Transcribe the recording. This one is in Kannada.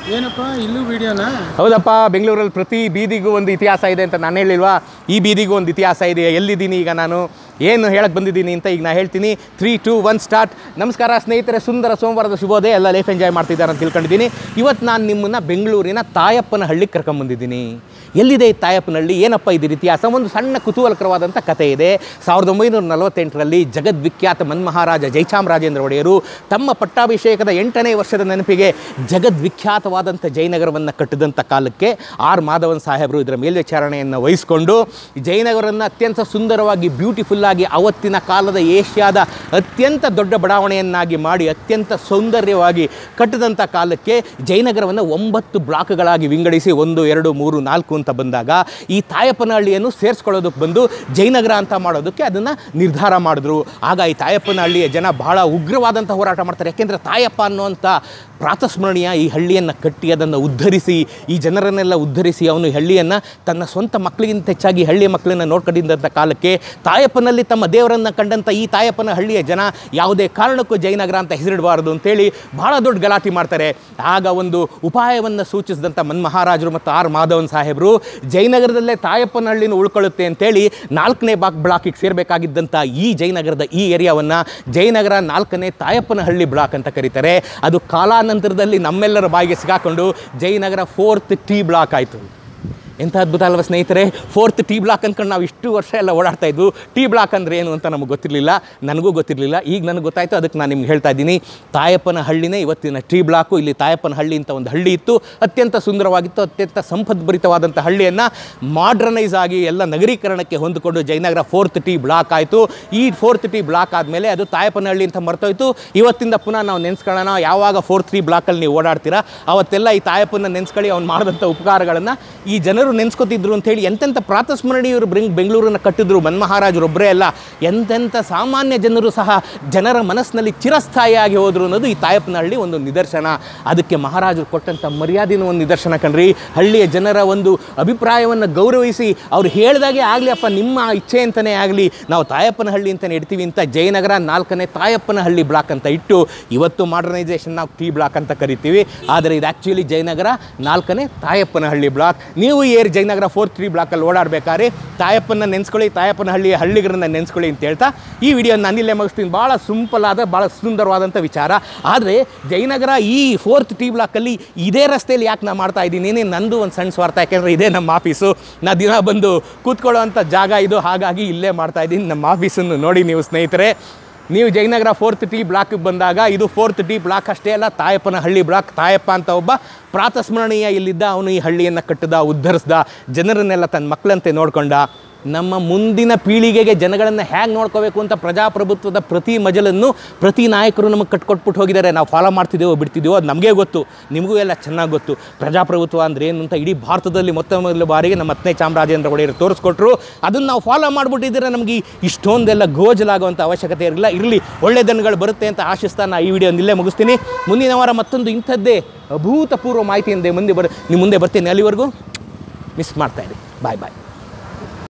ಏನಪ್ಪ ಇಲ್ಲೂ ವಿಡಿಯೋನಾ ಹೌದಪ್ಪ ಬೆಂಗಳೂರಲ್ಲಿ ಪ್ರತಿ ಬೀದಿಗೂ ಒಂದು ಇತಿಹಾಸ ಇದೆ ಅಂತ ನಾನು ಹೇಳಿಲ್ವಾ ಈ ಬೀದಿಗೂ ಒಂದು ಇತಿಹಾಸ ಇದೆ ಎಲ್ಲಿದ್ದೀನಿ ಈಗ ನಾನು ಏನು ಹೇಳಕ್ಕೆ ಬಂದಿದ್ದೀನಿ ಅಂತ ಈಗ ನಾನು ಹೇಳ್ತೀನಿ ತ್ರೀ ಟು ಒನ್ ಸ್ಟಾರ್ಟ್ ನಮಸ್ಕಾರ ಸ್ನೇಹಿತರೆ ಸುಂದರ ಸೋಮವಾರದ ಶುಭೋದಯ ಎಲ್ಲ ಲೈಫ್ ಎಂಜಾಯ್ ಮಾಡ್ತಿದ್ದಾರೆ ಅಂತ ತಿಳ್ಕೊಂಡಿದ್ದೀನಿ ಇವತ್ತು ನಾನು ನಿಮ್ಮನ್ನು ಬೆಂಗಳೂರಿನ ತಾಯಪ್ಪನ ಹಳ್ಳಿಗೆ ಕರ್ಕೊಂಬಂದಿದ್ದೀನಿ ಎಲ್ಲಿದೆ ಈ ತಾಯಪ್ಪನಹಳ್ಳಿ ಏನಪ್ಪ ಇದ್ರ ಇತಿಹಾಸ ಒಂದು ಸಣ್ಣ ಕುತೂಹಲಕರವಾದಂಥ ಕಥೆ ಇದೆ ಸಾವಿರದ ಒಂಬೈನೂರ ನಲವತ್ತೆಂಟರಲ್ಲಿ ಜಗದ್ವಿಖ್ಯಾತ ಮನ್ಮಹಾರಾಜ ಜಯಚಾಮರಾಜೇಂದ್ರ ಒಡೆಯರು ತಮ್ಮ ಪಟ್ಟಾಭಿಷೇಕದ ಎಂಟನೇ ವರ್ಷದ ನೆನಪಿಗೆ ಜಗದ್ವಿಖ್ಯಾತವಾದಂಥ ಜಯನಗರವನ್ನು ಕಟ್ಟಿದಂಥ ಕಾಲಕ್ಕೆ ಆರ್ ಮಾಧವನ್ ಸಾಹೇಬರು ಇದರ ಮೇಲ್ವಿಚಾರಣೆಯನ್ನು ವಹಿಸಿಕೊಂಡು ಜಯನಗರವನ್ನು ಅತ್ಯಂತ ಸುಂದರವಾಗಿ ಬ್ಯೂಟಿಫುಲ್ಲಾಗಿ ಅವತ್ತಿನ ಕಾಲದ ಏಷ್ಯಾದ ಅತ್ಯಂತ ದೊಡ್ಡ ಬಡಾವಣೆಯನ್ನಾಗಿ ಮಾಡಿ ಅತ್ಯಂತ ಸೌಂದರ್ಯವಾಗಿ ಕಟ್ಟಿದಂಥ ಕಾಲಕ್ಕೆ ಜಯನಗರವನ್ನು ಒಂಬತ್ತು ಬ್ಲಾಕ್ಗಳಾಗಿ ವಿಂಗಡಿಸಿ ಒಂದು ಎರಡು ಮೂರು ನಾಲ್ಕು ಅಂತ ಬಂದಾಗ ಈ ತಾಯಪ್ಪನಹಳ್ಳಿಯನ್ನು ಸೇರಿಸ್ಕೊಳ್ಳೋದಕ್ಕೆ ಬಂದು ಜಯನಗರ ಅಂತ ಮಾಡೋದಕ್ಕೆ ಅದನ್ನು ನಿರ್ಧಾರ ಮಾಡಿದ್ರು ಆಗ ಈ ತಾಯಪ್ಪನಹಳ್ಳಿಯ ಜನ ಬಹಳ ಉಗ್ರವಾದಂಥ ಹೋರಾಟ ಮಾಡ್ತಾರೆ ಯಾಕೆಂದರೆ ತಾಯಪ್ಪ ಅನ್ನುವಂಥ ಪ್ರಾತಸ್ಮರಣೀಯ ಈ ಹಳ್ಳಿಯನ್ನು ಕಟ್ಟಿ ಅದನ್ನು ಉದ್ಧರಿಸಿ ಈ ಜನರನ್ನೆಲ್ಲ ಉದ್ಧರಿಸಿ ಅವನು ಈ ಹಳ್ಳಿಯನ್ನು ತನ್ನ ಸ್ವಂತ ಮಕ್ಕಳಿಗಿಂತ ಹೆಚ್ಚಾಗಿ ಹಳ್ಳಿಯ ಮಕ್ಕಳನ್ನು ನೋಡ್ಕೊಂಡಿದ್ದಂಥ ಕಾಲಕ್ಕೆ ತಾಯಪ್ಪನಲ್ಲಿ ತಮ್ಮ ದೇವರನ್ನು ಕಂಡಂಥ ಈ ತಾಯಪ್ಪನ ಹಳ್ಳಿಯ ಜನ ಯಾವುದೇ ಕಾರಣಕ್ಕೂ ಜಯನಗರ ಅಂತ ಹೆಸರಿಡಬಾರದು ಅಂತೇಳಿ ಬಹಳ ದೊಡ್ಡ ಗಲಾಟೆ ಮಾಡ್ತಾರೆ ಆಗ ಒಂದು ಉಪಾಯವನ್ನು ಸೂಚಿಸಿದಂಥ ಮನ್ಮಹಾರಾಜರು ಮತ್ತು ಆರ್ ಮಾಧವನ್ ಸಾಹೇಬರು ಜಯನಗರದಲ್ಲೇ ತಾಯಪ್ಪನ ಹಳ್ಳಿನ ಉಳ್ಕೊಳ್ಳುತ್ತೆ ಅಂತೇಳಿ ನಾಲ್ಕನೇ ಬಾಕ್ ಬ್ಲಾಕಿಗೆ ಸೇರಬೇಕಾಗಿದ್ದಂಥ ಈ ಜಯನಗರದ ಈ ಏರಿಯಾವನ್ನು ಜಯನಗರ ನಾಲ್ಕನೇ ತಾಯಪ್ಪನ ಹಳ್ಳಿ ಬ್ಲಾಕ್ ಅಂತ ಕರೀತಾರೆ ಅದು ಕಾಲಾನಂತರದಲ್ಲಿ ನಮ್ಮೆಲ್ಲರ ಬಾಯಿಗೆ ಸಿಗಾಕೊಂಡು ಜಯನಗರ ಫೋರ್ತ್ ಟಿ ಬ್ಲಾಕ್ ಆಯಿತು ಎಂಥ ಅದ್ಭುತ ಅಲ್ವಾ ಸ್ನೇಹಿತರೆ ಫೋರ್ತ್ ಟಿ ಬ್ಲಾಕ್ ಅಂದ್ಕೊಂಡು ನಾವು ಇಷ್ಟು ವರ್ಷ ಎಲ್ಲ ಓಡಾಡ್ತಾ ಇದ್ವು ಟಿ ಬ್ಲಾಕ್ ಅಂದರೆ ಏನು ಅಂತ ನಮಗೆ ಗೊತ್ತಿರಲಿಲ್ಲ ನನಗೂ ಗೊತ್ತಿರಲಿಲ್ಲ ಈಗ ನನಗೆ ಗೊತ್ತಾಯಿತು ಅದಕ್ಕೆ ನಾನು ನಿಮ್ಗೆ ಹೇಳ್ತಾ ಇದ್ದೀನಿ ತಾಯಪ್ಪನ ಹಳ್ಳಿನೇ ಇವತ್ತಿನ ಟಿ ಬ್ಲಾಕು ಇಲ್ಲಿ ತಾಯಪ್ಪನ ಹಳ್ಳಿ ಅಂತ ಒಂದು ಹಳ್ಳಿ ಇತ್ತು ಅತ್ಯಂತ ಸುಂದರವಾಗಿತ್ತು ಅತ್ಯಂತ ಸಂಪದ್ಭರಿತವಾದಂಥ ಹಳ್ಳಿಯನ್ನು ಮಾಡ್ರನೈಸ್ ಆಗಿ ಎಲ್ಲ ನಗರೀಕರಣಕ್ಕೆ ಹೊಂದಿಕೊಂಡು ಜಯನಗರ ಫೋರ್ತ್ ಟಿ ಬ್ಲಾಕ್ ಆಯಿತು ಈ ಫೋರ್ತ್ ಟಿ ಬ್ಲಾಕ್ ಆದಮೇಲೆ ಅದು ತಾಯಪ್ಪನ ಹಳ್ಳಿ ಅಂತ ಮರ್ತೋಯ್ತು ಇವತ್ತಿಂದ ಪುನಃ ನಾವು ನೆನೆಸ್ಕೊಳ್ಳೋಣ ಯಾವಾಗ ಫೋರ್ತ್ ಟಿ ಬ್ಲಾಕಲ್ಲಿ ನೀವು ಓಡಾಡ್ತೀರಾ ಅವತ್ತೆಲ್ಲ ಈ ತಾಯಪ್ಪನ ನೆನೆಸ್ಕೊಳ್ಳಿ ಅವ್ನು ಮಾಡಿದಂಥ ಉಪಕಾರಗಳನ್ನು ಈ ಜನರು ನೆನೆಸ್ಕೊತಿದ್ರು ಅಂತೇಳಿ ಎಂತೆಂಥ ಪ್ರಾತಸ್ಮರಣೀಯರು ಬ್ರಿಂಗ್ ಬೆಂಗಳೂರನ್ನು ಕಟ್ಟಿದ್ರು ಮನ್ಮಹಾರಾಜರೊಬ್ಬರೇ ಅಲ್ಲ ಎಂತೆಂಥ ಸಾಮಾನ್ಯ ಜನರು ಸಹ ಜನರ ಮನಸ್ಸಿನಲ್ಲಿ ಚಿರಸ್ಥಾಯಿಯಾಗಿ ಹೋದರು ಅನ್ನೋದು ಈ ತಾಯಪ್ಪನಹಳ್ಳಿ ಒಂದು ನಿದರ್ಶನ ಅದಕ್ಕೆ ಮಹಾರಾಜರು ಕೊಟ್ಟಂಥ ಮರ್ಯಾದೆನೂ ಒಂದು ನಿದರ್ಶನ ಕಣ್ರಿ ಹಳ್ಳಿಯ ಜನರ ಒಂದು ಅಭಿಪ್ರಾಯವನ್ನು ಗೌರವಿಸಿ ಅವ್ರು ಹೇಳಿದಾಗೆ ಆಗಲಿ ಅಪ್ಪ ನಿಮ್ಮ ಇಚ್ಛೆ ಅಂತಲೇ ಆಗಲಿ ನಾವು ತಾಯಪ್ಪನಹಳ್ಳಿ ಅಂತಲೇ ಇಡ್ತೀವಿ ಅಂತ ಜಯನಗರ ನಾಲ್ಕನೇ ತಾಯಪ್ಪನಹಳ್ಳಿ ಬ್ಲಾಕ್ ಅಂತ ಇಟ್ಟು ಇವತ್ತು ಮಾಡರ್ನೈಸೇಷನ್ ನಾವು ಟಿ ಬ್ಲಾಕ್ ಅಂತ ಕರಿತೀವಿ ಆದರೆ ಇದು ಆ್ಯಕ್ಚುಲಿ ಜಯನಗರ ನಾಲ್ಕನೇ ತಾಯಪ್ಪನಹಳ್ಳಿ ಬ್ಲಾಕ್ ನೀವು ಏರ್ ಜಯನಗರ ಫೋರ್ತ್ ತ್ರೀ ಬ್ಲಾಕಲ್ಲಿ ಓಡಾಡಬೇಕಾದ್ರೆ ತಾಯಪ್ಪನ ನೆನೆಸ್ಕೊಳ್ಳಿ ತಾಯಪ್ಪನ ಹಳ್ಳಿಯ ಹಳ್ಳಿಗರನ್ನ ನೆನೆಸ್ಕೊಳ್ಳಿ ಅಂತ ಹೇಳ್ತಾ ಈ ವಿಡಿಯೋ ನಾನು ಇಲ್ಲೇ ಮುಗಿಸ್ತೀನಿ ಭಾಳ ಸಿಂಪಲ್ ಆದ ಭಾಳ ಸುಂದರವಾದಂಥ ವಿಚಾರ ಆದರೆ ಜಯನಗರ ಈ ಫೋರ್ತ್ ಟಿ ಬ್ಲಾಕಲ್ಲಿ ಇದೇ ರಸ್ತೆಯಲ್ಲಿ ಯಾಕೆ ನಾನು ಮಾಡ್ತಾ ಇದ್ದೀನಿ ಏನೇ ನಂದು ಒಂದು ಸಣ್ಣ ಸ್ವಾರ್ಥ ಯಾಕೆಂದರೆ ಇದೇ ನಮ್ಮ ಆಫೀಸು ನಾ ದಿನ ಬಂದು ಕೂತ್ಕೊಳ್ಳೋ ಅಂಥ ಜಾಗ ಇದು ಹಾಗಾಗಿ ಇಲ್ಲೇ ಮಾಡ್ತಾ ಇದ್ದೀನಿ ನಮ್ಮ ಆಫೀಸನ್ನು ನೋಡಿ ನೀವು ಸ್ನೇಹಿತರೆ ನೀವು ಜಯನಗರ ಫೋರ್ತ್ ಟಿ ಬ್ಲಾಕ್ಗೆ ಬಂದಾಗ ಇದು ಫೋರ್ತ್ ಟಿ ಬ್ಲಾಕ್ ಅಷ್ಟೇ ಅಲ್ಲ ತಾಯಪ್ಪನ ಹಳ್ಳಿ ಬ್ಲಾಕ್ ತಾಯಪ್ಪ ಅಂತ ಒಬ್ಬ ಪ್ರಾತಸ್ಮರಣೀಯ ಇಲ್ಲಿದ್ದ ಅವನು ಈ ಹಳ್ಳಿಯನ್ನು ಕಟ್ಟಿದ ಉದ್ಧರಿಸ್ದ ಜನರನ್ನೆಲ್ಲ ತನ್ನ ಮಕ್ಕಳಂತೆ ನೋಡ್ಕೊಂಡ ನಮ್ಮ ಮುಂದಿನ ಪೀಳಿಗೆಗೆ ಜನಗಳನ್ನು ಹೇಗೆ ನೋಡ್ಕೋಬೇಕು ಅಂತ ಪ್ರಜಾಪ್ರಭುತ್ವದ ಪ್ರತಿ ಮಜಲನ್ನು ಪ್ರತಿ ನಾಯಕರು ನಮಗೆ ಕಟ್ಕೊಟ್ಬಿಟ್ಟು ಹೋಗಿದ್ದಾರೆ ನಾವು ಫಾಲೋ ಮಾಡ್ತಿದ್ದೇವೋ ಬಿಡ್ತಿದ್ದೇವೋ ಅದು ನಮಗೆ ಗೊತ್ತು ನಿಮಗೂ ಎಲ್ಲ ಚೆನ್ನಾಗಿ ಗೊತ್ತು ಪ್ರಜಾಪ್ರಭುತ್ವ ಅಂದರೆ ಏನು ಅಂತ ಇಡೀ ಭಾರತದಲ್ಲಿ ಮೊತ್ತ ಮೊದಲ ಬಾರಿಗೆ ನಮ್ಮ ಹತ್ತನೇ ಚಾಮರಾಜೇಂದ್ರ ಒಡೆಯರು ತೋರಿಸ್ಕೊಟ್ರು ಅದನ್ನು ನಾವು ಫಾಲೋ ಮಾಡಿಬಿಟ್ಟಿದ್ರೆ ನಮಗೆ ಇಷ್ಟೊಂದೆಲ್ಲ ಗೋಜಲಾಗುವಂಥ ಅವಶ್ಯಕತೆ ಇರಲಿಲ್ಲ ಇರಲಿ ಒಳ್ಳೆ ದನಗಳು ಬರುತ್ತೆ ಅಂತ ಆಶಿಸ್ತಾ ನಾನು ಈ ವಿಡಿಯೋ ಇಲ್ಲೇ ಮುಗಿಸ್ತೀನಿ ಮುಂದಿನ ವಾರ ಮತ್ತೊಂದು ಇಂಥದ್ದೇ ಅಭೂತಪೂರ್ವ ಮಾಹಿತಿಯಿಂದ ಮುಂದೆ ಬರ್ ನಿಮ್ಮ ಮುಂದೆ ಬರ್ತೀನಿ ಅಲ್ಲಿವರೆಗೂ ಮಿಸ್ ಮಾಡ್ತಾ ಇರಿ ಬಾಯ್ ಬಾಯ್